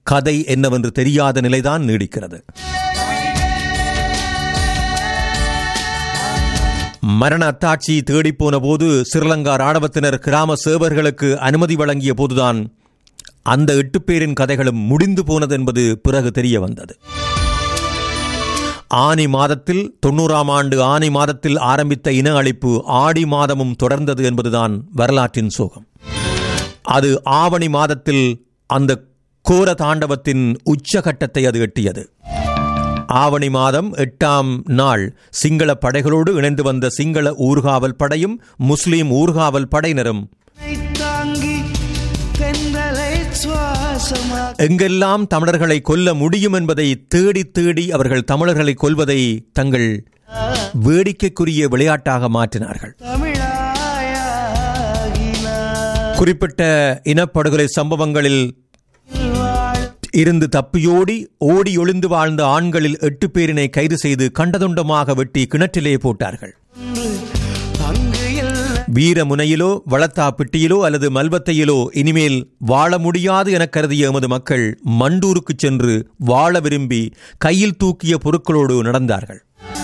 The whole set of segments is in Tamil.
கதை என்னவென்று தெரியாத நிலைதான் நீடிக்கிறது மரண அத்தாட்சி தேடிப்போன போது ஸ்ரீலங்கா ராணுவத்தினர் கிராம சேவர்களுக்கு அனுமதி வழங்கிய போதுதான் அந்த எட்டு பேரின் கதைகளும் முடிந்து போனது என்பது பிறகு தெரிய வந்தது ஆனி மாதத்தில் தொண்ணூறாம் ஆண்டு ஆனி மாதத்தில் ஆரம்பித்த இன அழிப்பு ஆடி மாதமும் தொடர்ந்தது என்பதுதான் வரலாற்றின் சோகம் அது ஆவணி மாதத்தில் அந்த கோர தாண்டவத்தின் உச்சகட்டத்தை அது எட்டியது ஆவணி மாதம் எட்டாம் நாள் சிங்கள படைகளோடு இணைந்து வந்த சிங்கள ஊர்காவல் படையும் முஸ்லிம் ஊர்காவல் படையினரும் தாங்கி தென்றலை சுவாசமா எங்கெல்லாம் தமிழர்களை கொல்ல முடியும் என்பதை தேடி தேடி அவர்கள் தமிழர்களை கொல்வதை தங்கள் வேடிக்கைக்குரிய விளையாட்டாக மாற்றினார்கள் தமிழாயாகினார் குறிப்பிட்ட இனப்படுகொலை சம்பவங்களில் இருந்து தப்பியோடி ஓடி ஒளிந்து வாழ்ந்த ஆண்களில் எட்டு பேரினை கைது செய்து கண்டதுண்டமாக வெட்டி கிணற்றிலே போட்டார்கள் அங்கு இல்லை வீர முனையிலோ வளத்தாப்பிட்டியிலோ அல்லது மல்வத்தையிலோ இனிமேல் வாழ முடியாது எனக் கருதிய எமது மக்கள் மண்டூருக்கு சென்று வாழ விரும்பி கையில் தூக்கிய பொருட்களோடு நடந்தார்கள்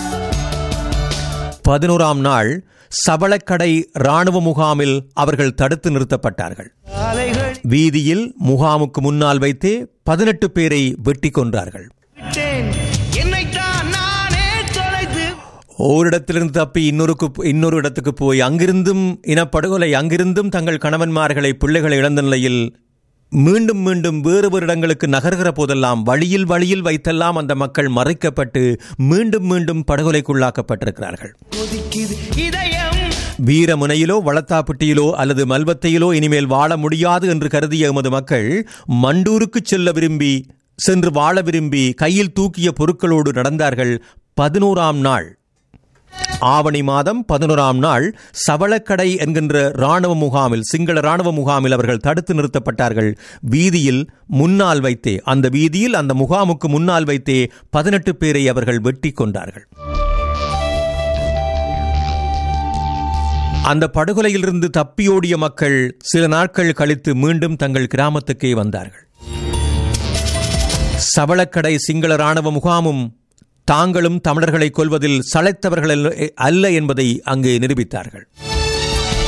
பதினோராம் நாள் சபளக்கடை இராணுவ முகாமில் அவர்கள் தடுத்து நிறுத்தப்பட்டார்கள் அலைகள் வீதியில் முகாமுக்கு முன்னால் வைத்தே பதினெட்டு பேரை வெட்டி கொன்றார்கள் விட்டேன் என்னைத்தான் நானே தொலைத்து ஓரிடத்திலிருந்து தப்பி இன்னொருக்கு இன்னொரு இடத்துக்கு போய் அங்கிருந்தும் இனப்படுகொலை அங்கிருந்தும் தங்கள் கணவன்மார்களை பிள்ளைகளை இழந்த நிலையில் மீண்டும் மீண்டும் வேறு வேறு இடங்களுக்கு நகர்கிற போதெல்லாம் வழியில் வழியில் வைத்தெல்லாம் அந்த மக்கள் மறைக்கப்பட்டு மீண்டும் மீண்டும் படுகொலைக்குள்ளாக்கப்பட்டிருக்கிறார்கள் கொதிக்குது இதயம் வீரமுனையிலோ வளத்தாப்பட்டியிலோ அல்லது மல்வத்தையிலோ இனிமேல் வாழ முடியாது என்று கருதிய எமது மக்கள் மண்டூருக்கு செல்ல விரும்பி சென்று வாழ விரும்பி கையில் தூக்கிய பொருட்களோடு நடந்தார்கள் பதினோராம் நாள் ஆவணி மாதம் பதினோராம் நாள் சவளக்கடை என்கின்ற ராணுவ முகாமில் சிங்கள ராணுவ முகாமில் அவர்கள் தடுத்து நிறுத்தப்பட்டார்கள் வீதியில் முன்னால் வைத்தே அந்த வீதியில் அந்த முகாமுக்கு முன்னால் வைத்தே பதினெட்டு பேரை அவர்கள் வெட்டி கொண்டார்கள் அந்த படுகொலையிலிருந்து தப்பியோடிய மக்கள் சில நாட்கள் கழித்து மீண்டும் தங்கள் கிராமத்துக்கே வந்தார்கள் சவளக்கடை சிங்கள ராணுவ முகாமும் தாங்களும் தமிழர்களை கொல்வதில் சளைத்தவர்கள் அல்ல- அல்ல என்பதை அங்கு நிரூபித்தார்கள்